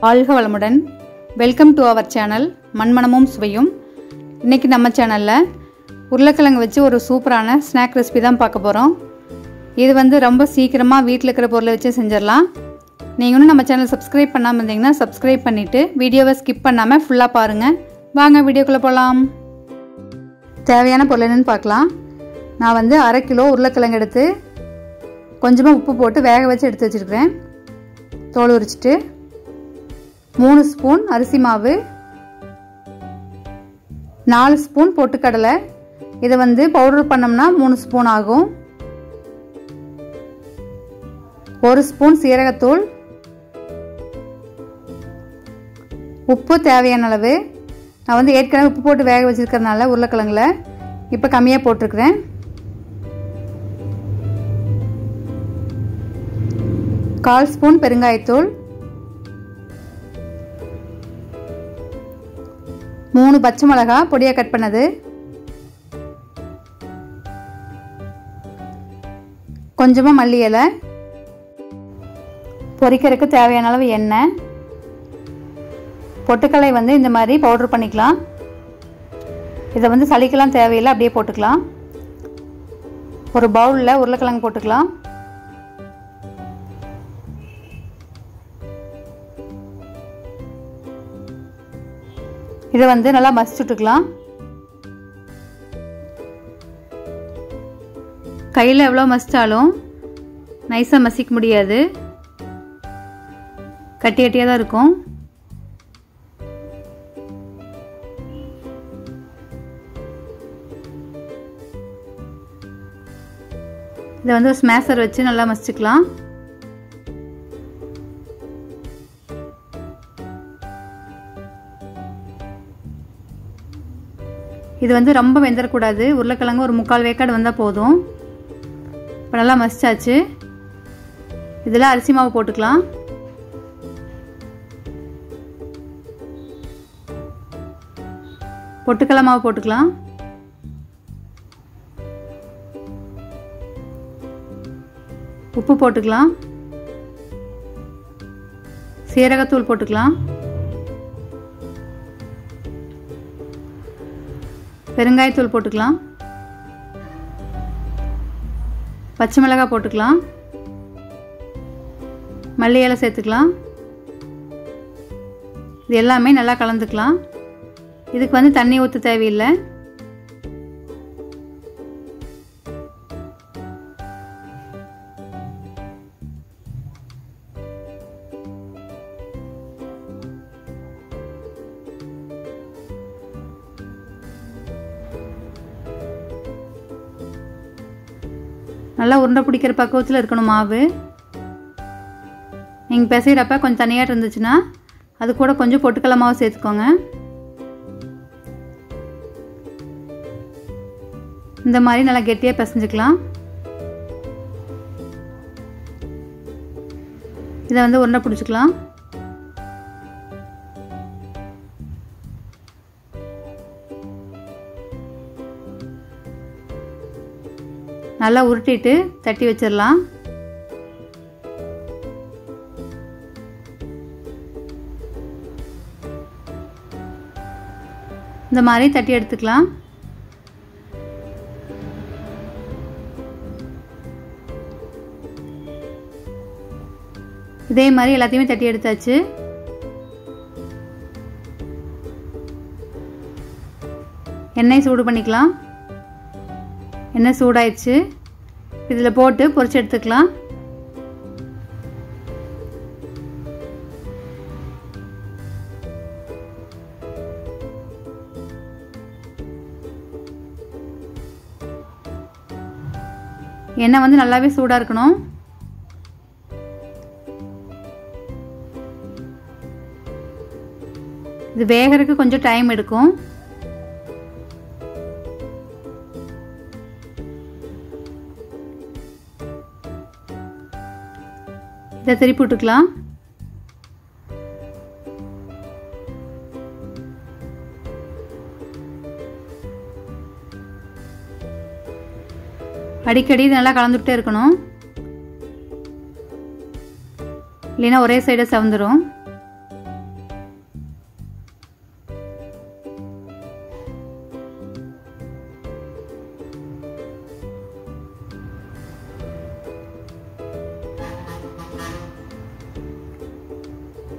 வாழ்க வளமுடன் welcome to our channel மண்மணமும் சுவையும் இன்றைக்கி நம்ம சேனலில் உருளைக்கிழங்கு வச்சு ஒரு சூப்பரான ஸ்நாக் ரெசிபி தான் பார்க்க போகிறோம் இது வந்து ரொம்ப சீக்கிரமாக வீட்டில் இருக்கிற பொருளை வச்சு செஞ்சிடலாம் நீங்கள் இன்னும் நம்ம சேனல் சப்ஸ்கிரைப் பண்ணாமல் இருந்தீங்கன்னா சப்ஸ்கிரைப் பண்ணிவிட்டு வீடியோவை ஸ்கிப் பண்ணாமல் ஃபுல்லாக பாருங்கள் வாங்க வீடியோக்குள்ளே போகலாம் தேவையான பொருள் என்னென்னு பார்க்கலாம் நான் வந்து அரை கிலோ உருளைக்கிழங்கு எடுத்து கொஞ்சமாக உப்பு போட்டு வேக வச்சு எடுத்து வச்சுருக்கிறேன் தோல் உரிச்சிட்டு மூணு ஸ்பூன் அரிசி மாவு நாலு ஸ்பூன் பொட்டுக்கடலை இதை வந்து பவுடர் பண்ணோம்னா மூணு ஸ்பூன் ஆகும் ஒரு ஸ்பூன் சீரகத்தூள் உப்பு தேவையான அளவு நான் வந்து ஏற்கனவே உப்பு போட்டு வேக வச்சுருக்கறனால உருளைக்கிழங்குல இப்போ கம்மியாக போட்டிருக்கிறேன் கால் ஸ்பூன் பெருங்காயத்தூள் மூணு பச்சை மிளகா பொடியாக கட் பண்ணது கொஞ்சமாக மல்லி இலை பொரிக்கிறதுக்கு தேவையான அளவு எண்ணெய் பொட்டுக்கடலை வந்து இந்த மாதிரி பவுட்ரு பண்ணிக்கலாம் இதை வந்து சளிக்கெல்லாம் தேவையில்லை அப்படியே போட்டுக்கலாம் ஒரு பவுலில் உருளைக்கிழங்கு போட்டுக்கலாம் இதை வந்து நல்லா மசிச்சுட்டுக்கலாம் கையில் எவ்வளோ மசித்தாலும் நைஸாக மசிக்க முடியாது கட்டி கட்டியாக தான் இருக்கும் இதை வந்து ஒரு ஸ்மேஷர் வச்சு நல்லா மசிச்சுக்கலாம் இது வந்து ரொம்ப வெந்துடக்கூடாது உருளைக்கிழங்கு ஒரு முக்கால் வேக்காடு வந்தால் போதும் இப்போ நல்லா மசிச்சாச்சு இதில் அரிசி மாவு போட்டுக்கலாம் பொட்டுக்கடலை மாவு போட்டுக்கலாம் உப்பு போட்டுக்கலாம் சீரகத்தூள் போட்டுக்கலாம் பெருங்காயத்தூள் போட்டுக்கலாம் பச்சை மிளகாய் போட்டுக்கலாம் மல்லி இலை சேர்த்துக்கலாம் இது எல்லாமே நல்லா கலந்துக்கலாம் இதுக்கு வந்து தண்ணி ஊற்ற தேவையில்லை நல்லா உருண்டை பிடிக்கிற பக்குவத்தில் இருக்கணும் மாவு நீங்கள் பிசைகிறப்ப கொஞ்சம் தனியாக இருந்துச்சுன்னா அது கூட கொஞ்சம் பொட்டுக்கடலை மாவு சேர்த்துக்கோங்க இந்த மாதிரி நல்லா கெட்டியாக பிசைஞ்சுக்கலாம் இதை வந்து உருண்டை பிடிச்சிக்கலாம் நல்லா உருட்டிட்டு தட்டி வச்சிடலாம் இந்த மாதிரி தட்டி எடுத்துக்கலாம் இதே மாதிரி எல்லாத்தையுமே தட்டி எடுத்தாச்சு எண்ணெய் சூடு பண்ணிக்கலாம் எண்ணெய் சூடாயிடுச்சு இதில் போட்டு பொரிச்சு எடுத்துக்கலாம் எண்ணெய் வந்து நல்லாவே சூடாக இருக்கணும் இது வேகிறதுக்கு கொஞ்சம் டைம் எடுக்கும் இதை திருப்பி விட்டுக்கலாம் அடிக்கடி இது நல்லா கலந்துக்கிட்டே இருக்கணும் இல்லைன்னா ஒரே சைடாக செவந்துடும்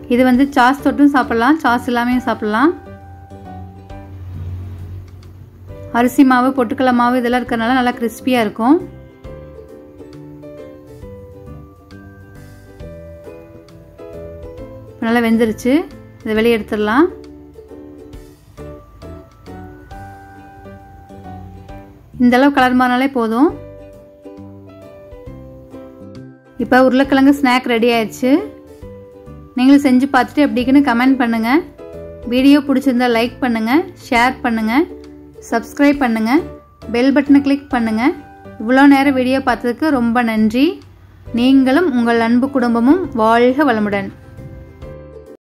இது வந்து சாஸ் தொட்டும் சாப்பிட்லாம் சாஸ் இல்லாமையும் சாப்பிட்லாம் அரிசி மாவு பொட்டுக்கடலை மாவு இதெல்லாம் இருக்கிறனால நல்லா கிறிஸ்பியாக இருக்கும் நல்லா வெந்துருச்சு இதை வெளியே எடுத்துடலாம் இந்த அளவு கலர் மாறினாலே போதும் இப்போ உருளைக்கிழங்கு ஸ்நாக் ரெடி ஆயிடுச்சு நீங்களும் செஞ்சு பார்த்துட்டு எப்படிக்குன்னு கமெண்ட் பண்ணுங்கள் வீடியோ பிடிச்சிருந்தா லைக் பண்ணுங்கள் ஷேர் பண்ணுங்கள் சப்ஸ்கிரைப் பண்ணுங்கள் பெல் பட்டனை கிளிக் பண்ணுங்கள் இவ்வளோ நேரம் வீடியோ பார்த்ததுக்கு ரொம்ப நன்றி நீங்களும் உங்கள் அன்பு குடும்பமும் வாழ்க வளமுடன்